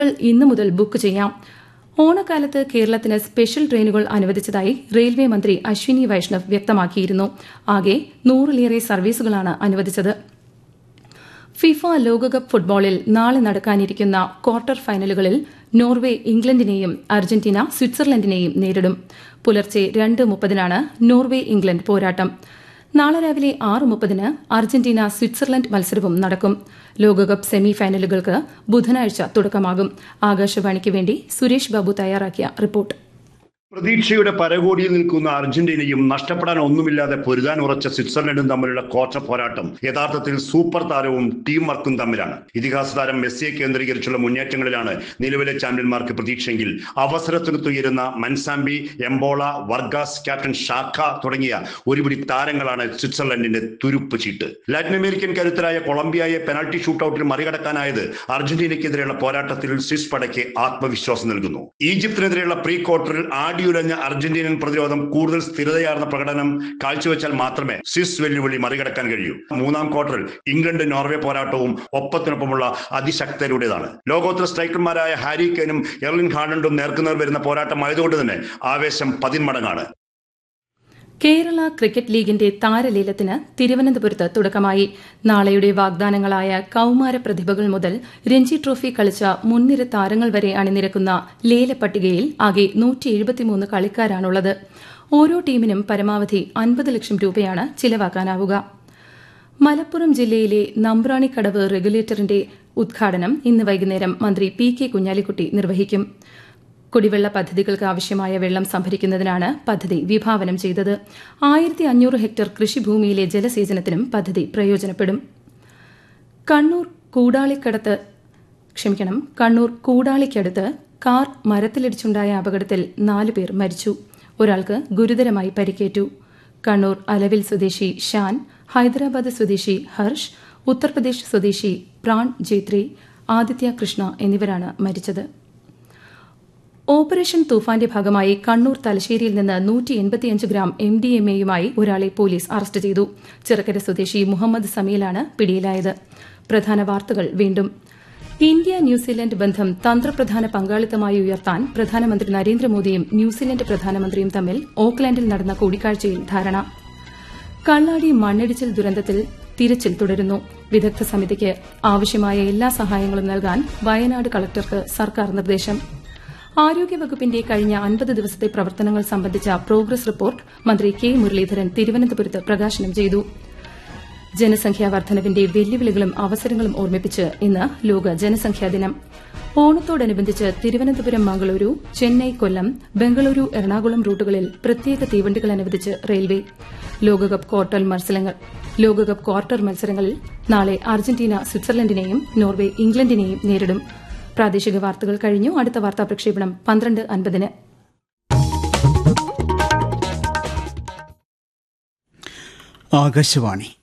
ഇന്നു മുതൽ ബുക്ക് ചെയ്യാം ഓണക്കാലത്ത് കേരളത്തിന് സ്പെഷ്യൽ ട്രെയിനുകൾ അനുവദിച്ചതായി റെയിൽവേ മന്ത്രി അശ്വിനി വൈഷ്ണവ് വ്യക്തമാക്കിയിരുന്നു ആകെ നൂറിലേറെ സർവീസുകളാണ് അനുവദിച്ചത് ഫിഫ ലോകകപ്പ് ഫുട്ബോളിൽ നാളെ നടക്കാനിരിക്കുന്ന ക്വാർട്ടർ ഫൈനലുകളിൽ നോർവെ ഇംഗ്ലണ്ടിനെയും അർജന്റീന സ്വിറ്റ്സർലൻഡിനെയും നേരിടും പുലർച്ചെ രണ്ട് മുപ്പതിനാണ് നോർവെ ഇംഗ്ലണ്ട് പോരാട്ടം നാളെ രാവിലെ ആറ് മുപ്പതിന് അർജന്റീന സ്വിറ്റ്സർലൻഡ് മത്സരവും നടക്കും ലോകകപ്പ് സെമി ഫൈനലുകൾക്ക് ബുധനാഴ്ച തുടക്കമാകും ആകാശവാണിക്ക് വേണ്ടി സുരേഷ് ബാബു തയ്യാറാക്കിയ റിപ്പോർട്ട് പ്രതീക്ഷയുടെ പരകോടിയിൽ നിൽക്കുന്ന അർജന്റീനയും നഷ്ടപ്പെടാൻ ഒന്നുമില്ലാതെ പൊരുതാൻ ഉറച്ച സ്വിറ്റ്സർലൻഡും തമ്മിലുള്ള ക്വാർട്ടർ പോരാട്ടം യഥാർത്ഥത്തിൽ സൂപ്പർ താരവും ടീം വർക്കും തമ്മിലാണ് ഇതിഹാസ താരം മെസ്സിയെ കേന്ദ്രീകരിച്ചുള്ള മുന്നേറ്റങ്ങളിലാണ് നിലവിലെ ചാമ്പ്യന്മാർക്ക് പ്രതീക്ഷയെങ്കിൽ അവസരത്തിനൊത്തുയരുന്ന മൻസാമ്പി എംബോള വർഗാസ് ക്യാപ്റ്റൻ ഷാഖ തുടങ്ങിയ ഒരുപിടി താരങ്ങളാണ് സ്വിറ്റ്സർലൻഡിന്റെ തുരുപ്പ് ചീട്ട് ലാറ്റിൻ അമേരിക്കൻ കരുത്തരായ കൊളംബിയയെ പെനാൽറ്റി ഷൂട്ടൌട്ടിൽ മറികടക്കാനായത് അർജന്റീനയ്ക്കെതിരെയുള്ള പോരാട്ടത്തിൽ സ്വിസ് പടയ്ക്ക് ആത്മവിശ്വാസം നൽകുന്നു ഈജിപ്തിനെതിരെയുള്ള പ്രീ ക്വാർട്ടറിൽ ആടിയുലഞ്ഞ അർജന്റീനൻ പ്രതിരോധം കൂടുതൽ സ്ഥിരതയാർന്ന പ്രകടനം കാഴ്ചവെച്ചാൽ മാത്രമേ സ്വിസ് വെല്ലുവിളി മറികടക്കാൻ കഴിയൂ മൂന്നാം ക്വാർട്ടറിൽ ഇംഗ്ലണ്ട് നോർവേ പോരാട്ടവും ഒപ്പത്തിനൊപ്പമുള്ള അതിശക്തരുടേതാണ് ലോകോത്തര സ്ട്രൈക്കർമാരായ ഹാരി കെനും എർലിൻ ഹാലണ്ടും നേർക്കുനേർ വരുന്ന പോരാട്ടമായതുകൊണ്ട് തന്നെ ആവേശം പതിന്മടങ്ങാണ് കേരള ക്രിക്കറ്റ് ലീഗിന്റെ താരലേലത്തിന് തിരുവനന്തപുരത്ത് തുടക്കമായി നാളെയുടെ വാഗ്ദാനങ്ങളായ കൌമാര പ്രതിഭകൾ മുതൽ രഞ്ജി ട്രോഫി കളിച്ച മുൻനിര താരങ്ങൾ വരെ അണിനിരക്കുന്ന ലേലപ്പട്ടികയിൽ ആകെ നൂറ്റി കളിക്കാരാണുള്ളത് ഓരോ ടീമിനും പരമാവധി അൻപത് ലക്ഷം രൂപയാണ് ചിലവാക്കാനാവുക മലപ്പുറം ജില്ലയിലെ നമ്പ്രാണിക്കടവ് റെഗുലേറ്ററിന്റെ ഉദ്ഘാടനം ഇന്ന് വൈകുന്നേരം മന്ത്രി പി കെ കുഞ്ഞാലിക്കുട്ടി നിർവഹിക്കും കുടിവെള്ള പദ്ധതികൾക്ക് ആവശ്യമായ വെള്ളം സംഭരിക്കുന്നതിനാണ് പദ്ധതി വിഭാവനം ചെയ്തത് ആയിരത്തി അഞ്ഞൂറ് ഹെക്ടർ കൃഷിഭൂമിയിലെ ജലസേചനത്തിനും പദ്ധതി പ്രയോജനപ്പെടും കണ്ണൂർ കൂടാളിക്കടത്ത് ക്ഷമിക്കണം കണ്ണൂർ കൂടാളിക്കടുത്ത് കാർ മരത്തിലിടിച്ചുണ്ടായ അപകടത്തിൽ നാലുപേർ മരിച്ചു ഒരാൾക്ക് ഗുരുതരമായി പരിക്കേറ്റു കണ്ണൂർ അലവിൽ സ്വദേശി ഷാൻ ഹൈദരാബാദ് സ്വദേശി ഹർഷ് ഉത്തർപ്രദേശ് സ്വദേശി പ്രാൺ ജേത്രി ആദിത്യ കൃഷ്ണ എന്നിവരാണ് മരിച്ചത് ഓപ്പറേഷൻ തൂഫാന്റെ ഭാഗമായി കണ്ണൂർ തലശ്ശേരിയിൽ നിന്ന് നൂറ്റി എൺപത്തിയഞ്ച് ഗ്രാം എം ഡി എം എയുമായി ഒരാളെ പോലീസ് അറസ്റ്റ് ചെയ്തു ചിറക്കര സ്വദേശി മുഹമ്മദ് സമീലാണ് പിടിയിലായത് പ്രധാന വാർത്തകൾ വീണ്ടും ഇന്ത്യ ന്യൂസിലൻഡ് ബന്ധം തന്ത്രപ്രധാന പങ്കാളിത്തമായി ഉയർത്താൻ പ്രധാനമന്ത്രി നരേന്ദ്രമോദിയും ന്യൂസിലൻഡ് പ്രധാനമന്ത്രിയും തമ്മിൽ ഓക്ലാൻഡിൽ നടന്ന കൂടിക്കാഴ്ചയിൽ ധാരണ കള്ളാടി മണ്ണിടിച്ചിൽ ദുരന്തത്തിൽ തിരച്ചിൽ തുടരുന്നു വിദഗ്ധ സമിതിക്ക് ആവശ്യമായ എല്ലാ സഹായങ്ങളും നൽകാൻ വയനാട് കളക്ടർക്ക് സർക്കാർ നിർദ്ദേശം ആരോഗ്യവകുപ്പിന്റെ കഴിഞ്ഞ അൻപത് ദിവസത്തെ പ്രവർത്തനങ്ങൾ സംബന്ധിച്ച പ്രോഗ്രസ് റിപ്പോർട്ട് മന്ത്രി കെ മുരളീധരൻ തിരുവനന്തപുരത്ത് പ്രകാശനം ചെയ്തു ജനസംഖ്യാ വർധനവിന്റെ വെല്ലുവിളികളും അവസരങ്ങളും ഓർമ്മിപ്പിച്ച് ഇന്ന് ലോക ജനസംഖ്യാ ദിനം ഓണത്തോടനുബന്ധിച്ച് തിരുവനന്തപുരം മംഗളൂരു ചെന്നൈ കൊല്ലം ബംഗളൂരു എറണാകുളം റൂട്ടുകളിൽ പ്രത്യേക തീവണ്ടികൾ അനുവദിച്ച് റെയിൽവേ ലോകകപ്പ് ക്വാർട്ടർ മത്സരങ്ങൾ ലോകകപ്പ് ക്വാർട്ടർ മത്സരങ്ങളിൽ നാളെ അർജന്റീന സ്വിറ്റ്സർലൻഡിനെയും നോർവെ ഇംഗ്ലണ്ടിനെയും നേരിടും പ്രാദേശിക വാർത്തകൾ കഴിഞ്ഞു അടുത്ത വാർത്താ പ്രക്ഷേപണം പന്ത്രണ്ട് അൻപതിന് ആകാശവാണി